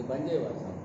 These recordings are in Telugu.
అది బంద్ చేయవాలి సార్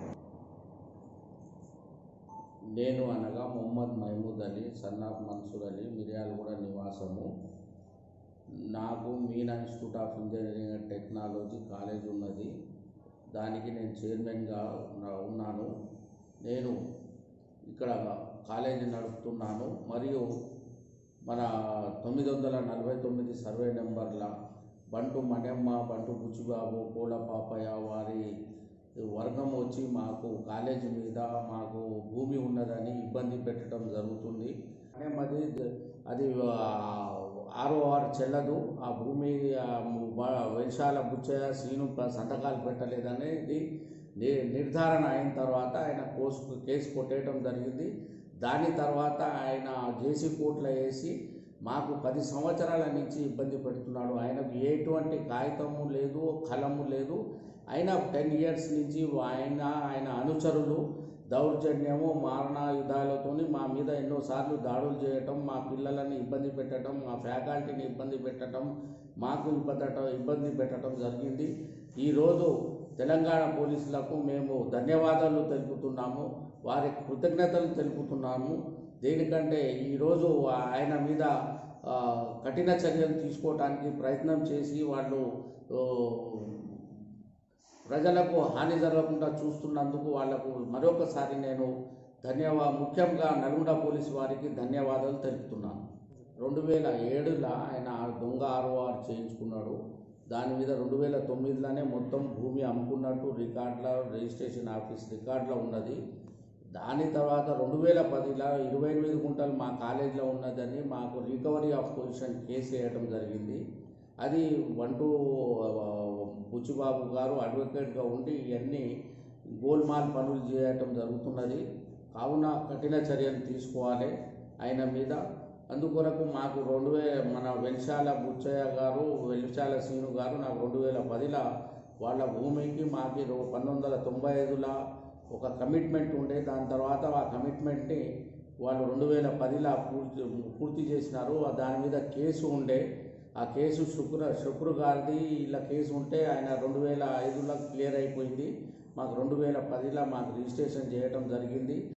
నేను అనగా మొహమ్మద్ మహమూద్ అలీ సన్నాఫ్ మన్సూర్ అలీ మిర్యాలగూడ నివాసము నాకు Meena institute of engineering and technology college ఉన్నది దానికి నేను చైర్మన్గా ఉన్న- ఉన్నాను నేను ఇక్కడ కాలేజీ నడుపుతున్నాను మరియు మన తొమ్మిది వందల నలభై తొమ్మిది సర్వే నెంబర్ల బంటు మణెమ్మ బంటు బుచ్చిబాబు కోల పాపయ్య వారి వర్గం వచ్చి మాకు కాలేజీ మీద మాకు భూమి ఉన్నదని ఇబ్బంది పెట్టడం జరుగుతుంది మణెమ్మది అది ఆరో ఆరు చెల్లదు ఆ భూమి ఆ వ- వెలిశాల బుచ్చయ్య సీను ప- సంతకాలు పెట్టలేదనేది ని- నిర్ధారణ అయిన తర్వాత ఆయన కోసు కేసు కొట్టేయడం జరిగింది దాని తర్వాత ఆయన జేసీ కోర్టులో వేసి మాకు పది సంవత్సరాల నుంచి ఇబ్బంది పెడుతున్నాడు ఆయనకు ఎటువంటి కాగితము లేదు కలము లేదు అయినా టెన్ ఇయర్స్ నుంచి ఆయన ఆయన అనుచరులు దౌర్జన్యము మారణాయుధాలతోని మా మీద ఎన్నోసార్లు దాడులు చేయటం మా పిల్లలని ఇబ్బంది పెట్టడం మా ఫ్యాకల్టీని ఇబ్బంది పెట్టడం మాకు ఇబ్బంది ఇబ్బంది పెట్టడం జరిగింది ఈరోజు తెలంగాణ పోలీసులకు మేము ధన్యవాదాలు తెలుపుతున్నాము వారి కృతజ్ఞతలు తెలుపుతున్నాము దేనికంటే ఈరోజు ఆయన మీద ఆ, కఠిన చర్యలు తీసుకోవడానికి ప్రయత్నం చేసి వాళ్ళు ఓ, ప్రజలకు హాని జరగకుండా చూస్తున్నందుకు వాళ్లకు మరొకసారి నేను ధన్యవా ముఖ్యంగా నల్గొండ పోలీసు వారికి ధన్యవాదాలు తెలుపుతున్నాను రెండు వేల ఏడులో ఆయన దొంగ ఆర్ఓఆర్ చేయించుకున్నాడు దాని మీద రెండు వేల తొమ్మిదిలోనే మొత్తం భూమి అమ్ముకున్నట్టు రికార్డుల రిజిస్ట్రేషన్ ఆఫీస్ రికార్డులో ఉన్నది దాని తర్వాత రెండు వేల పదిలో ఇరవై ఎనిమిది గుంటలు మా కాలేజీలో ఉన్నదని మాకు రికవరీ ఆఫ్ పొజిషన్ కేసు వేయడం జరిగింది అది వంటూ బుచ్చిబాబు గారు అడ్వకేట్గా ఉండి ఇవన్నీ గోల్మాల్ పనులు చేయటం జరుగుతున్నది కావున కఠిన చర్యలు తీసుకోవాలి ఆయన మీద అందుకొరకు మాకు రెండు వే మన వెలిశాల బుచ్చయ్య గారు వెలిశాల సీను గారు నాకు రెండు వేల పదిలో వాళ్ళ భూమికి మాకి రో- పంతొమ్మిది వందల తొంభై ఐదులో ఒక కమిట్మెంట్ ఉండే దాని తర్వాత ఆ కమిట్మెంట్ని వాళ్ళు రెండు వేల పదిలో పూర్తి పూర్తి చేసినారు ఆ దాని మీద కేసు ఉండే ఆ కేసు శుక్ర శుక్రు గారిది ఇలా కేసు ఉంటే ఆయన రెండు వేల ఐదులో క్లియర్ అయిపోయింది మాకు రెండు వేల పదిలో మాకు రిజిస్ట్రేషన్ చేయడం జరిగింది